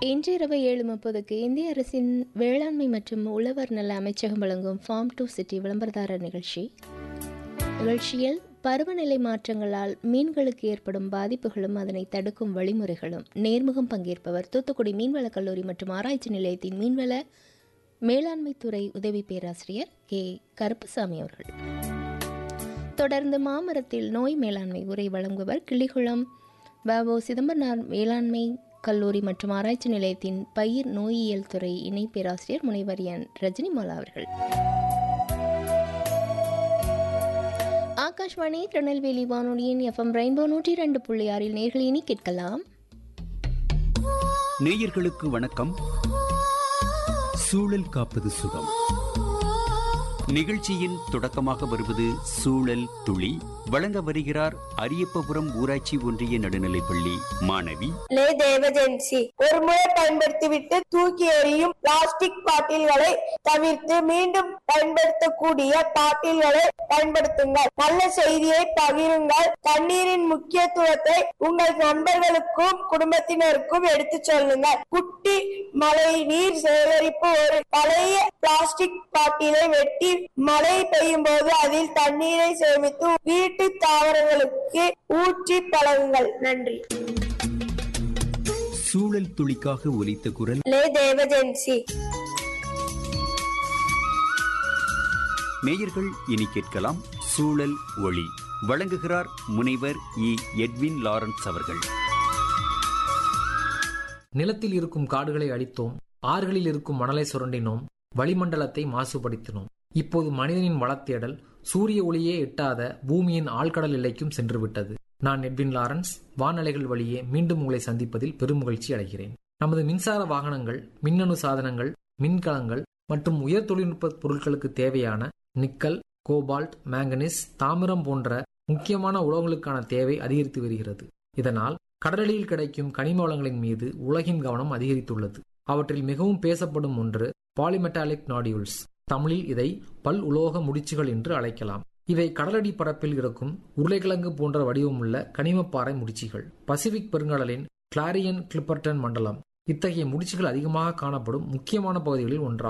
இன்று இரவு ஏழு முப்பதுக்கு இந்திய அரசின் வேளாண்மை மற்றும் உழவர் நல அமைச்சகம் வழங்கும் ஃபார்ம் டு சிட்டி விளம்பரதாரர் நிகழ்ச்சி நிகழ்ச்சியில் பருவநிலை மாற்றங்களால் மீன்களுக்கு ஏற்படும் பாதிப்புகளும் அதனை தடுக்கும் வழிமுறைகளும் நேர்முகம் பங்கேற்பவர் தூத்துக்குடி மீன்வளக் கல்லூரி மற்றும் ஆராய்ச்சி நிலையத்தின் மீன்வள மேலாண்மை துறை உதவி பேராசிரியர் கே கருப்பசாமி அவர்கள் தொடர்ந்து மாமரத்தில் நோய் மேலாண்மை உரை வழங்குவர் கிள்ளிகுளம் பாபு சிதம்பரனார் வேளாண்மை கல்லூரி மற்றும் ஆராய்ச்சி நிலையத்தின் பயிர் நோயியல் துறை இணை பேராசிரியர் முனைவர் என் ரஜினிமாலா அவர்கள் ஆகாஷ்வாணி திருநெல்வேலி வானொலியின் எஃப்எம் ரெயின்போ நூற்றி ரெண்டு புள்ளி ஆறில் நேர்களை இனி கேட்கலாம் நேயர்களுக்கு வணக்கம் சூழல் காப்பது சுகம் நிகழ்ச்சியின் தொடக்கமாக வருவது சூழல் துளி வழங்க வருகிறார் அரியப்பபுரம் ஊராட்சி ஒன்றிய நடுநிலைப்பள்ளி மாணவி லே தேவஜென்சி ஒரு முறை பயன்படுத்திவிட்டு தூக்கி எறியும் பிளாஸ்டிக் பாட்டில்களை தவிர்த்து மீண்டும் பயன்படுத்தக்கூடிய பாட்டில்களை பயன்படுத்துங்கள் நல்ல செய்தியை பகிருங்கள் தண்ணீரின் முக்கியத்துவத்தை உங்கள் நண்பர்களுக்கும் குடும்பத்தினருக்கும் எடுத்துச் சொல்லுங்கள் குட்டி மழை நீர் சேகரிப்பு ஒரு பழைய பிளாஸ்டிக் பாட்டிலை வெட்டி மழை பெய்யும் போது அதில் தண்ணீரை சேமித்து வீட்டு தாவரங்களுக்கு ஊற்றி பழகுங்கள் நன்றி சூழல் துளிக்காக ஒலித்த குரல் லே தேவஜென்சி நேயர்கள் இனி கேட்கலாம் சூழல் ஒளி வழங்குகிறார் முனைவர் இ எட்வின் லாரன்ஸ் அவர்கள் நிலத்தில் இருக்கும் காடுகளை அழித்தோம் ஆறுகளில் இருக்கும் மணலை சுரண்டினோம் வளிமண்டலத்தை மாசுபடுத்தினோம் இப்போது மனிதனின் வளத்தேடல் சூரிய ஒளியே எட்டாத பூமியின் ஆழ்கடல் எல்லைக்கும் சென்றுவிட்டது நான் எட்வின் லாரன்ஸ் வானலைகள் வழியே மீண்டும் உங்களை சந்திப்பதில் பெருமகிழ்ச்சி அடைகிறேன் நமது மின்சார வாகனங்கள் மின்னணு சாதனங்கள் மின்கலங்கள் மற்றும் உயர் தொழில்நுட்ப பொருட்களுக்கு தேவையான நிக்கல் கோபால்ட் மேங்கனீஸ் தாமிரம் போன்ற முக்கியமான உலோகங்களுக்கான தேவை அதிகரித்து வருகிறது இதனால் கடலில் கிடைக்கும் கனிம வளங்களின் மீது உலகின் கவனம் அதிகரித்துள்ளது அவற்றில் மிகவும் பேசப்படும் ஒன்று பாலிமெட்டாலிக் நாடியூல்ஸ் தமிழில் இதை பல் உலோக முடிச்சுகள் என்று அழைக்கலாம் இவை கடலடி பரப்பில் இருக்கும் உருளைக்கிழங்கு போன்ற வடிவமுள்ள கனிமப்பாறை முடிச்சுகள் பசிபிக் பெருங்கடலின் கிளாரியன் கிளிப்பர்டன் மண்டலம் இத்தகைய முடிச்சுகள் அதிகமாக காணப்படும் முக்கியமான பகுதிகளில் ஒன்றாகும்